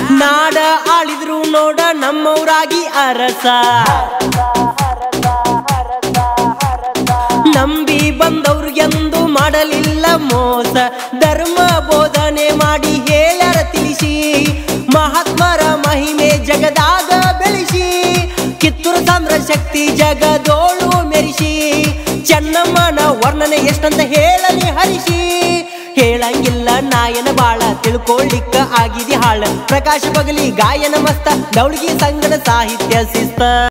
ನಾಡ ಆಳಿದ್ರು ನೋಡ ನಮ್ಮವ್ರಾಗಿ ಅರಸ ನಂಬಿ ಬಂದವ್ರಿಗೆಂದು ಮಾಡಲಿಲ್ಲ ಮೋಸ ಧರ್ಮ ಬೋಧನೆ ಮಾಡಿ ಹೇಳ್ಯಾರ ತಿಳಿಸಿ ಮಹಾತ್ಮರ ಮಹಿಮೆ ಜಗದಾಗ ಬೆಳೆಸಿ ಕಿತ್ತೂರು ಸಾಮ್ರ ಶಕ್ತಿ ಜಗದೋಳು ಮೆರಿಸಿ ಚೆನ್ನಮ್ಮನ ವರ್ಣನೆ ಎಷ್ಟಂತ ಹೇಳಲಿ ಹರಿಸಿ ಹೇಳಂಗಿಲ್ಲ ನಾಯನ ಬಾಳ ತಿಳ್ಕೊಳ್ಳಿಕ್ಕ ಆಗಿದೆ ಹಾಳ ಪ್ರಕಾಶ ಬಗಲಿ ಗಾಯನ ಮಸ್ತ ದೌಳಿಗೆ ಸಂಗಡ ಸಾಹಿತ್ಯ ಶಿಸ್ತ